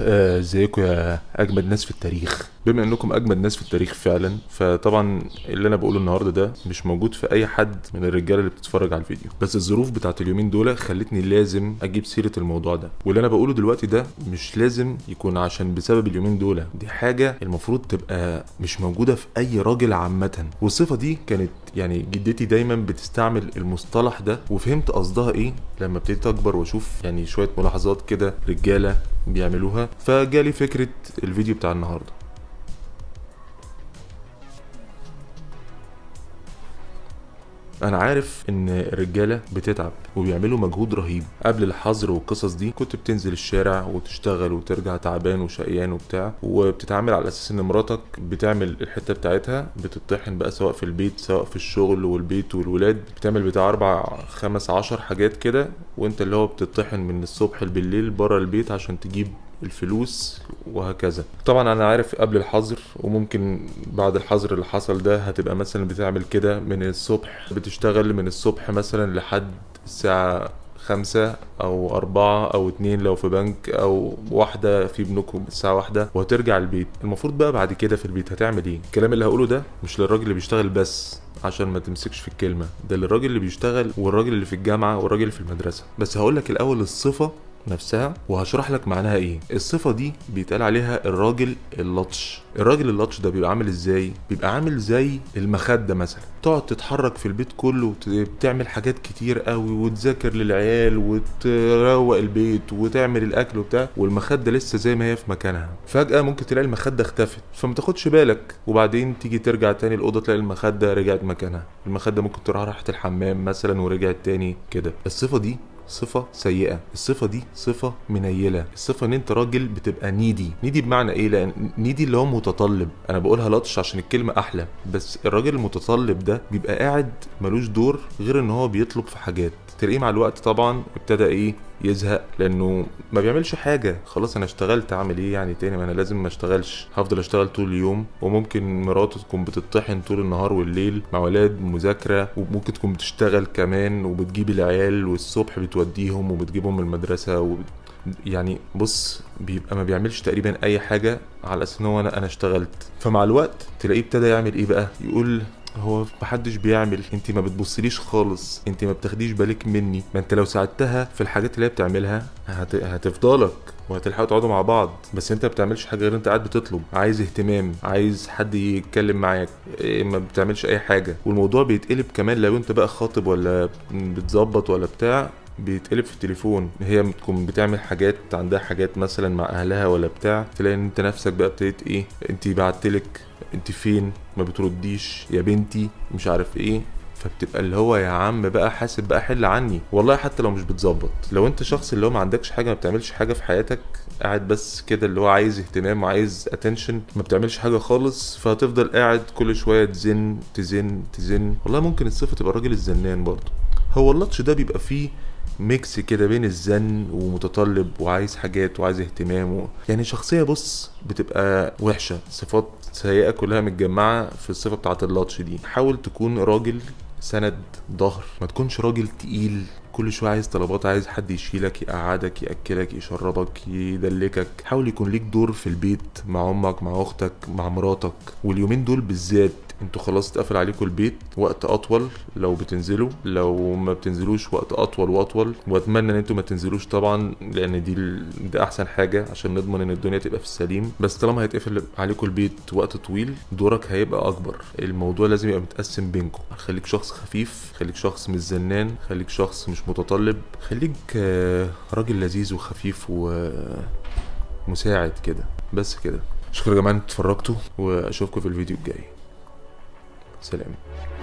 آه، ازيكم يا اجمد ناس في التاريخ بما انكم اجمد ناس في التاريخ فعلا فطبعا اللي انا بقوله النهارده ده مش موجود في اي حد من الرجاله اللي بتتفرج على الفيديو بس الظروف بتاعت اليومين دول خلتني لازم اجيب سيره الموضوع ده واللي انا بقوله دلوقتي ده مش لازم يكون عشان بسبب اليومين دول دي حاجه المفروض تبقى مش موجوده في اي راجل عامه والصفه دي كانت يعني جدتي دايما بتستعمل المصطلح ده وفهمت قصدها ايه لما ابتديت اكبر واشوف يعني شويه ملاحظات كده رجاله بيعملوها فجالي فكره الفيديو بتاع النهارده انا عارف ان الرجاله بتتعب وبيعملوا مجهود رهيب قبل الحظر والقصص دي كنت بتنزل الشارع وتشتغل وترجع تعبان وشقيان وبتاع وبتتعامل على اساس ان مراتك بتعمل الحته بتاعتها بتطحن بقى سواء في البيت سواء في الشغل والبيت والولاد بتعمل بتاع اربع خمس عشر حاجات كده وانت اللي هو بتطحن من الصبح بالليل بره البيت عشان تجيب الفلوس وهكذا طبعا انا عارف قبل الحظر وممكن بعد الحظر اللي حصل ده هتبقى مثلا بتعمل كده من الصبح بتشتغل من الصبح مثلا لحد الساعة خمسة أو أربعة أو اتنين لو في بنك أو واحدة في بنوك الساعة واحدة وهترجع البيت المفروض بقى بعد كده في البيت هتعمل ايه الكلام اللي هقوله ده مش للراجل اللي بيشتغل بس عشان ما تمسكش في الكلمة ده للراجل اللي بيشتغل والراجل اللي في الجامعة والراجل اللي في المدرسة بس هقولك الأول الصفة نفسها وهشرح لك معناها ايه الصفة دي بيتقال عليها الراجل اللطش الراجل اللطش ده بيبقى عامل ازاي بيبقى عامل زي المخدة مثلا تقعد تتحرك في البيت كله وتعمل حاجات كتير قوي وتذاكر للعيال وتروق البيت وتعمل الاكل وبتاع والمخدة لسه زي ما هي في مكانها فجأة ممكن تلاقي المخدة اختفت فما تاخدش بالك وبعدين تيجي ترجع تاني الأوضة تلاقي المخدة رجعت مكانها المخدة ممكن تروح راحت الحمام مثلا ورجعت تاني كده الصفة دي صفة سيئة الصفة دي صفة منيلة الصفة ان انت راجل بتبقى نيدي نيدي بمعنى ايه لان نيدي اللي هو متطلب انا بقولها لطش عشان الكلمة احلى بس الراجل المتطلب ده بيبقى قاعد ملوش دور غير ان هو بيطلب في حاجات تلاقيه مع الوقت طبعا ابتدى ايه يزهق لانه ما بيعملش حاجه خلاص انا اشتغلت اعمل ايه يعني تاني ما انا لازم ما اشتغلش هفضل اشتغل طول اليوم وممكن مراته تكون بتطحن طول النهار والليل مع ولاد مذاكره وممكن تكون بتشتغل كمان وبتجيب العيال والصبح بتوديهم وبتجيبهم من المدرسه وبت... يعني بص بيبقى ما بيعملش تقريبا اي حاجه على اساس ان هو انا انا اشتغلت فمع الوقت تلاقيه ابتدى يعمل ايه بقى يقول هو محدش بيعمل انت ما بتبصليش خالص انت ما بتاخديش بالك مني ما انت لو ساعدتها في الحاجات اللي هي بتعملها هت... هتفضلك وهتلحقوا تقعدوا مع بعض بس انت ما بتعملش حاجه غير انت قاعد بتطلب عايز اهتمام عايز حد يتكلم معاك إيه ما بتعملش اي حاجه والموضوع بيتقلب كمان لو انت بقى خاطب ولا بتظبط ولا بتاع بيتقلب في التليفون هي بتكون بتعمل حاجات عندها حاجات مثلا مع اهلها ولا بتاع تلاقي ان انت نفسك بقى ابتديت ايه انت بعتلك انت فين ما بترديش يا بنتي مش عارف ايه فبتبقى اللي هو يا عم بقى حاسب بقى حل عني والله حتى لو مش بتظبط لو انت شخص اللي هو ما عندكش حاجه ما بتعملش حاجه في حياتك قاعد بس كده اللي هو عايز اهتمام وعايز اتنشن ما بتعملش حاجه خالص فهتفضل قاعد كل شويه تزن تزن تزن والله ممكن الصفه تبقى الراجل الزنان برضه هو اللطش ده بيبقى فيه ميكس كده بين الزن ومتطلب وعايز حاجات وعايز اهتمام و... يعني شخصية بص بتبقى وحشة صفات سيئة كلها متجمعة في الصفة بتاعة اللطش دي حاول تكون راجل سند ظهر ما تكونش راجل تقيل كل شويه عايز طلبات عايز حد يشيلك يقعدك ياكلك يشربك يدلكك حاول يكون ليك دور في البيت مع امك مع اختك مع مراتك واليومين دول بالذات انتوا خلاص اتقفل عليكم البيت وقت اطول لو بتنزلوا لو ما بتنزلوش وقت اطول واطول واتمنى ان انتوا ما تنزلوش طبعا لان دي ال... ده احسن حاجه عشان نضمن ان الدنيا تبقى في السليم بس طالما هيتقفل عليكم البيت وقت طويل دورك هيبقى اكبر الموضوع لازم يبقى متقسم بينكم خليك شخص خفيف خليك شخص مش زنان خليك شخص مش متطلب خليك راجل لذيذ وخفيف ومساعد كده بس كده شكرا يا جماعه انتوا اتفرجتوا واشوفكم في الفيديو الجاي سلام